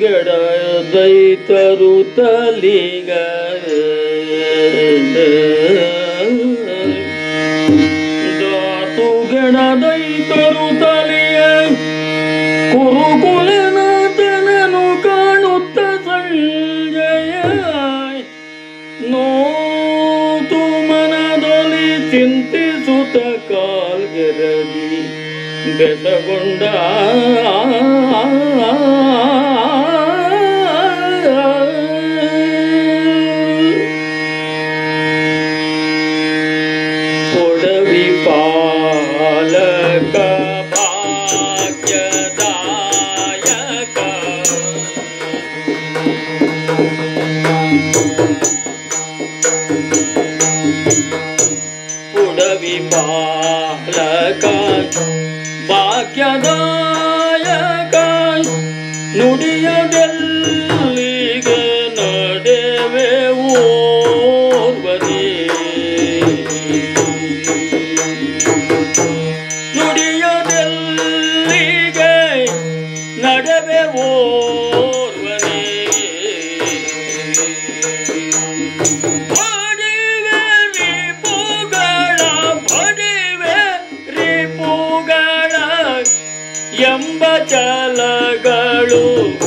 ಗೆಡ ದೈತರು ತಲಿಗ ದಾತು ಗೆಡ ದೈತರು ತಲಿಯ ಕುರುಕುಲನಾಥನನು ಕಾಣುತ್ತ ಸಂಜಯ ನೋತು ಮನದಲ್ಲಿ ಚಿಂತಿಸುತ್ತ ಕಾಲ್ಗೆರಗಿ ಬೆಸಗೊಂಡ ಕೊಡವಿ ಪಾಲಕ ಭಾಗ್ಯದಾಯಕ ಉಡವಿ ಬಾಲಕ ಭಾಗ್ಯದಾಯಕ ನುಡಿಯದೆಲ್ಲಿಗೆ ನಡೆವೆ ಓರ್ವನೇ ನುಡಿಯದೆಲ್ಲಿಗೆ ನಡೆವೆ ಓರ್ವನೇ ಭಜಿವೆ ರಿಪುಗಳ ಭಜಿವೆ ರಿಪುಗಳ ಎಂಬ ಚಲಗಳು